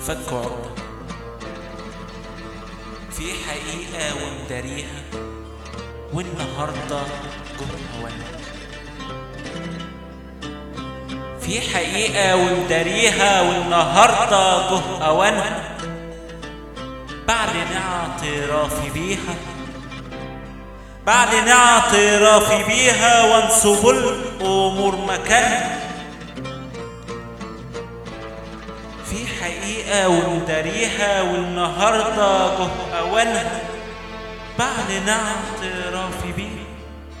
فكوا عقدة في حقيقة ومداريها والنهاردة جه أولها في حقيقة ومداريها والنهاردة جه أوانها بعد اعترافي بيها بعد اعترافي بيها وانصب الأمور مكانها في حقيقة ومداريها والنهاردة جه أوانها بعد اعترافي بيها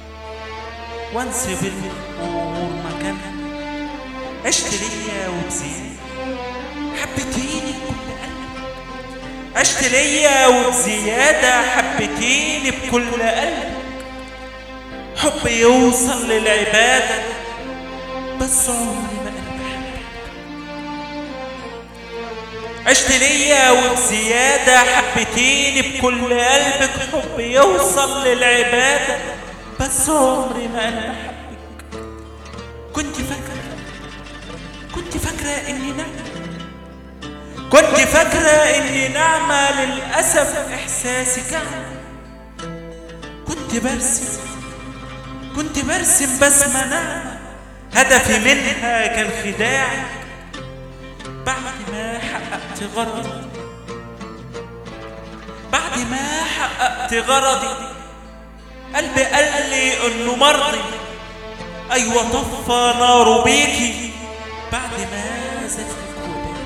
وانسب الأمور مكانها عشت ليا وبزيادة حبتيني بكل قلبك عشت ليا وبزيادة حبتيني بكل قلبك حب يوصل للعبادة بس عمري ما أنا بحبك عشت ليا وبزيادة حبتيني بكل قلبك حب يوصل للعبادة بس عمري ما أنا بحبك كنت فاكرة كنت فاكرة إني نعمة كنت فاكرة إني نعمة للأسف إحساسي كعمة كنت برسم كنت برسم بسمة نعمة هدفي منها كان خداعك بعد ما حققت غرضي بعد ما حققت غرضي قلبي قال لي انه مرضي ايوه طفى ناره بيكي بعد ما زادت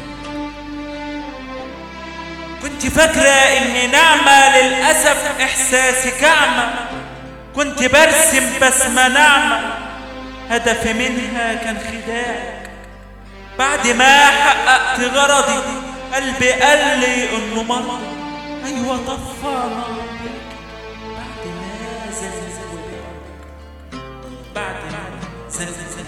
كنت فاكرة اني نعمة للأسف احساسي كعمة كنت برسم بسمة نعمة هدفي منها كان خداعك بعد ما حققت غرضي قلبي قال لي انه مرض ايوه طفى نار بعد ما زلزل بعد ما زلزل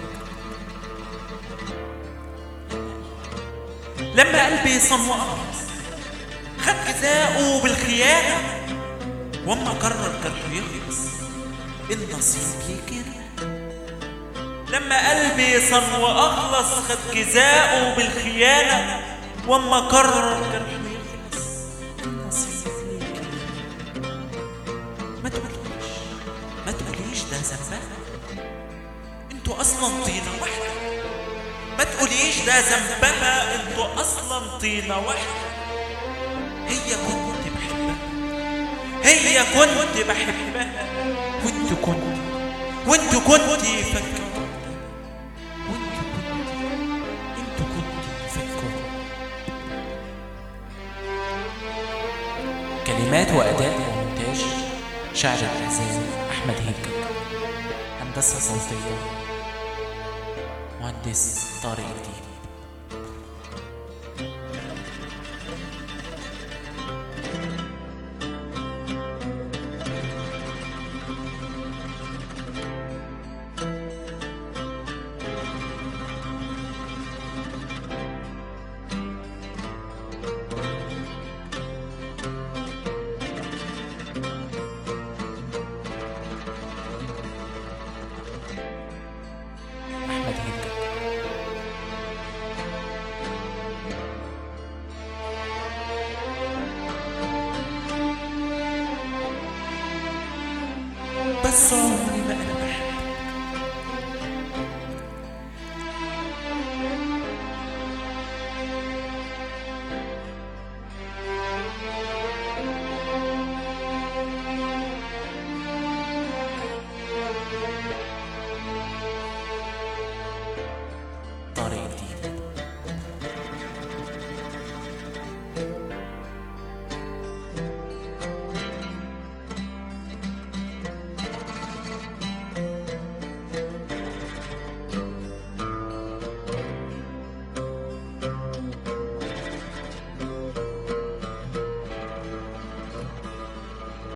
لما قلبي صنوع خد جزاؤه بالخيانة واما قرر جرحه يخلص النصيب كده لما قلبي صن واخلص خد جزاؤه بالخيانة واما قرر جرحه يخلص النصيب كده ما تقوليش ما تقوليش ده ذنبها انتوا اصلا طينة واحدة ما تقوليش ده ذنبها انتوا اصلا طينة واحدة هي كنت بحبها هي كنت بحبها وانت كنت وانت كنت فاكرة وانت كنت انت كنت فاكرة كلمات وأداء ومونتاج شعر الأعزاء أحمد هيكل هندسة صوتية مهندس طارق الدين أحمد هيكل بس عمري